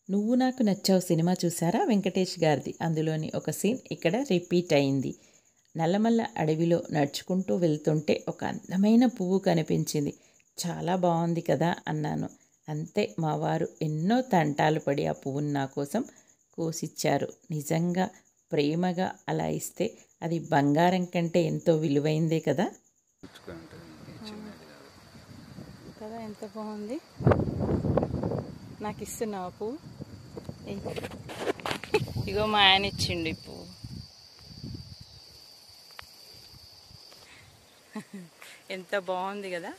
నువ్వు నాకు నచ్చావు సినిమా చూసారా వెంకటేష్ గారిది అందులోని ఒక సీన్ ఇక్కడ రిపీట్ అయింది నల్లమల్ల అడవిలో నడుచుకుంటూ వెళ్తుంటే ఒక అందమైన పువ్వు కనిపించింది చాలా బాగుంది కదా అన్నాను అంతే మా వారు ఎన్నో తంటాలు పడి ఆ పువ్వును నా కోసం కోసిచ్చారు నిజంగా ప్రేమగా అలా ఇస్తే అది బంగారం కంటే ఎంతో విలువైందే కదా కదా ఎంత బాగుంది నాకు ఇస్తున్నావు పువ్వు ఏయ్. ఇగో మా ఆయన ఇచ్చిండు ఈ పువ్వు ఎంత బాగుంది కదా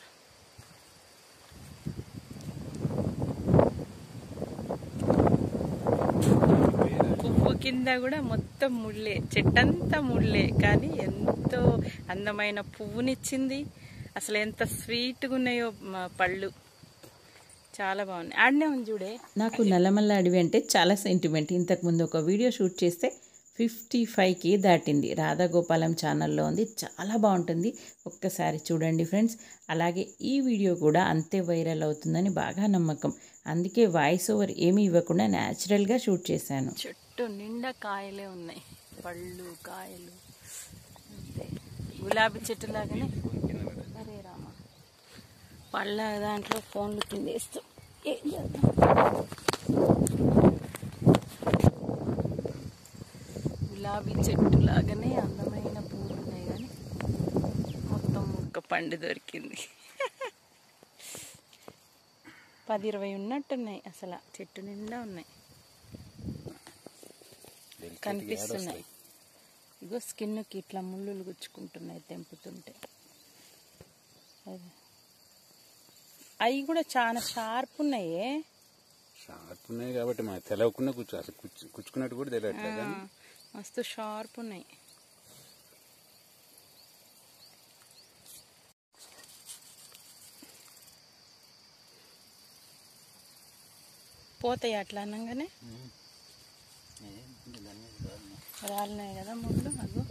పువ్వు కింద కూడా మొత్తం ముళ్ళే చెట్టంతా ముళ్ళే కానీ ఎంతో అందమైన పువ్వునిచ్చింది అసలు ఎంత స్వీట్గా ఉన్నాయో మా పళ్ళు చాలా బాగున్నాయి ఆడనే ఉంది చూడే నాకు నల్లమల్ల అడవి అంటే చాలా సెంటిమెంట్ ఇంతకుముందు ఒక వీడియో షూట్ చేస్తే ఫిఫ్టీ ఫైవ్కి దాటింది రాధాగోపాలం ఛానల్లో ఉంది చాలా బాగుంటుంది ఒక్కసారి చూడండి ఫ్రెండ్స్ అలాగే ఈ వీడియో కూడా అంతే వైరల్ అవుతుందని బాగా నమ్మకం అందుకే వాయిస్ ఓవర్ ఏమీ ఇవ్వకుండా న్యాచురల్గా షూట్ చేశాను చెట్టు నిండా కాయలే ఉన్నాయి పళ్ళు కాయలు అంతే గులాబీ చెట్టు లాగానే అరే రామ పళ్ళ దాంట్లో ఫోన్లు కింద వేస్తూ ఏం చేద్దాం గులాబీ చెట్టు లాగానే అందమైన పూలు ఉన్నాయి కానీ మొత్తం ఒక్క పండు దొరికింది పది ఇరవై ఉన్నట్టున్నాయి అసలు ఆ చెట్టు నిండా ఉన్నాయి కనిపిస్తున్నాయి ఇగో స్కిన్కి ఇట్లా ముళ్ళులు గుచ్చుకుంటున్నాయి తెంపుతుంటే అది. అవి కూడా చాలా షార్ప్ ఉన్నాయే షార్ప్ ఉన్నాయి కాబట్టి మనకు తెలవకుండా కూర్చో అసలు కూర్చు కూర్చుకున్నట్టు కూడా తెలియట్లేదు కానీ మస్తు షార్ప్ ఉన్నాయి పోతాయి అట్లా అనగానే రాలినాయి కదా ముళ్ళు అగో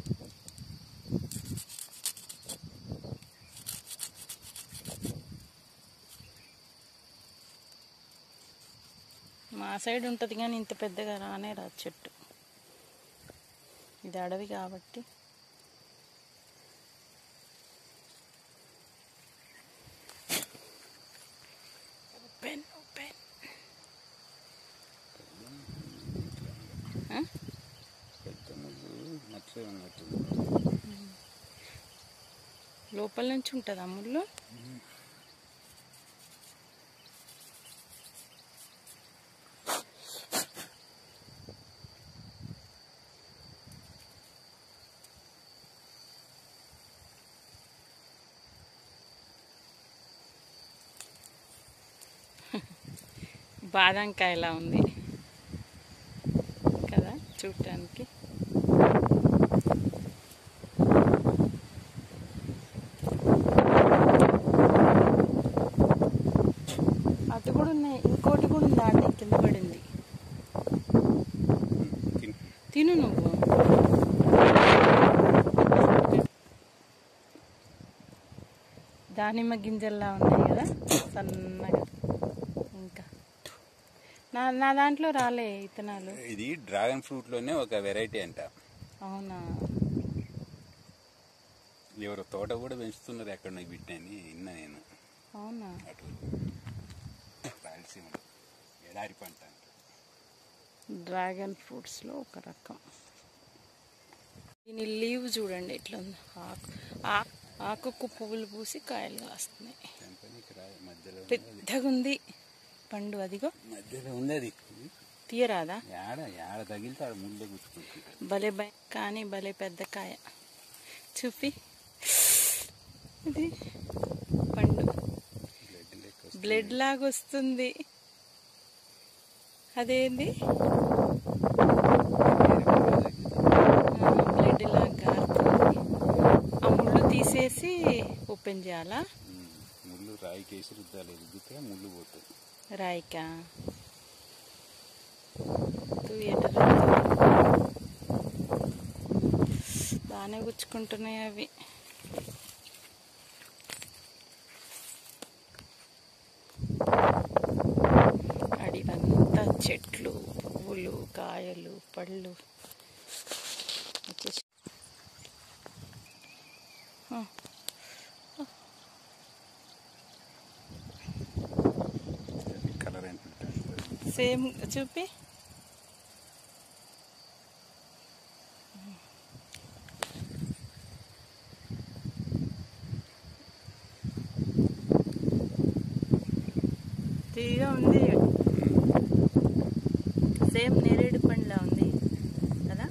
మా సైడ్ ఉంటుంది కానీ ఇంత పెద్దగా రానే రాదు చెట్టు ఇది అడవి కాబట్టి ఓపెన్ ఓపెన్ పెద్ద ముళ్ళు నచ్చే ఉన్నట్టు లోపల నుంచి ఉంటుంది ముళ్ళు బాదంకాయలా ఉంది కదా చూడటానికి అది కూడా ఉన్నాయి ఇంకోటి కూడా ఉంది ఆడ కింద పడింది తిన్ తిను నువ్వు దానిమ్మ గింజల్లా ఉన్నాయి కదా సన్నగా ఇంకా నా నా దాంట్లో రాలే ఇత్తనాలు ఇది డ్రాగన్ ఫ్రూట్ లోనే ఒక వెరైటీ అంట అవునా ఎవరో తోట కూడా పెంచుతున్నారు ఎక్కడ నాకు బిడ్డని విన్నా నేను అవునా అటు రాయలసీమలో ఎడారి పంట అంట డ్రాగన్ ఫ్రూట్స్లో ఒక రకం దీని లీవ్ చూడండి ఎట్లా ఉంది ఆకు ఆ- ఆకుకు పువ్వులు పూసి కాయలు కాస్తున్నాయి తెంపనీకి రా మధ్యలో ఉంది. పెద్దగా ఉంది పండు అదిగో మధ్యలో ఉంది అది తీయరాదా యాడ యాడ తగిలితే ఆడ ముళ్ళే గుచ్చుకుంటుంది భలే భయ కానీ భలే పెద్ద కాయ చూపి ఇది పండు బ్లడ్ లెక్క వస్తుంది. బ్లడ్ లాగా వస్తుంది అదేంది బ్లడ్ లాగా గారుతుంది ఆ ముళ్ళు తీసేసి ఓపెన్ చేయాలా ఉమ్, ముళ్ళు రాయి కేసి రుద్దాలి రుద్దితే ముళ్ళు పోతుంది రాయికా తూ ఎట రుద్దాలి? బాగానే గుచ్చుకుంటున్నాయి అవి అడివంతా చెట్లు పువ్వులు కాయలు పళ్ళు వచ్చేసి ఆ. కలర్ ఏంటంటే సేమ్ చూపి తీగా ఉంది సేమ్ నేరేడు పండ్లా ఉంది కదా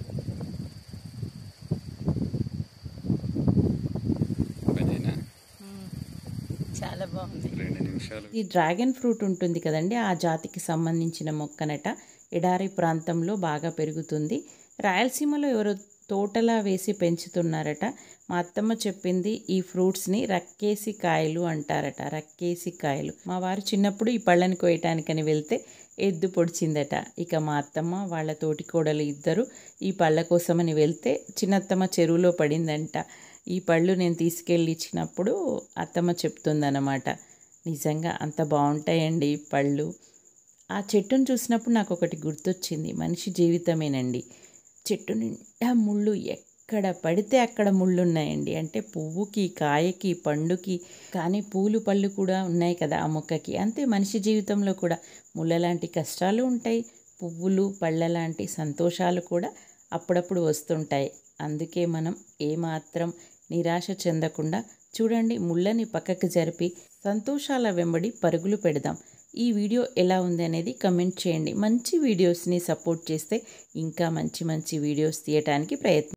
పదిహేనా మ్మ్. చాలా బాగుంది రెండు నిమిషాలు ఈ డ్రాగన్ ఫ్రూట్ ఉంటుంది కదండి ఆ జాతికి సంబంధించిన మొక్కనట ఎడారి ప్రాంతంలో బాగా పెరుగుతుంది రాయలసీమలో ఎవరో తోటలా వేసి పెంచుతున్నారట మా అత్తమ్మ చెప్పింది ఈ ఫ్రూట్స్ని రక్కేసి కాయలు అంటారట రక్కేసి కాయలు మా వారు చిన్నప్పుడు ఈ పళ్ళని కోయటానికని వెళ్తే ఎద్దు పొడిచిందట ఇక మా అత్తమ్మ వాళ్ళ తోటి కోడలు ఇద్దరు ఈ పళ్ళ కోసమని వెళ్తే చిన్నత్తమ్మ చెరువులో పడిందంట ఈ పళ్ళు నేను తీసుకెళ్ళి ఇచ్చినప్పుడు అత్తమ్మ చెప్తుందన్నమాట నిజంగా అంత బాగుంటాయండి ఈ పళ్ళు ఆ చెట్టును చూసినప్పుడు నాకు ఒకటి గుర్తొచ్చింది మనిషి జీవితమేనండి చెట్టు నిండా ముళ్ళు ఎక్కడ పడితే అక్కడ ముళ్ళు ఉన్నాయండి అంటే పువ్వుకి కాయకి పండుకి కానీ పూలు పళ్ళు కూడా ఉన్నాయి కదా ఆ మొక్కకి అంతే మనిషి జీవితంలో కూడా ముళ్ళ లాంటి కష్టాలు ఉంటాయి పువ్వులు పళ్ళ లాంటి సంతోషాలు కూడా అప్పుడప్పుడు వస్తుంటాయి అందుకే మనం ఏమాత్రం నిరాశ చెందకుండా చూడండి ముళ్ళని పక్కకు జరిపి సంతోషాల వెంబడి పరుగులు పెడదాం ఈ వీడియో ఎలా ఉంది అనేది కమెంట్ చేయండి మంచి వీడియోస్ని సపోర్ట్ చేస్తే ఇంకా మంచి మంచి వీడియోస్ తీయటానికి ప్రయత్నం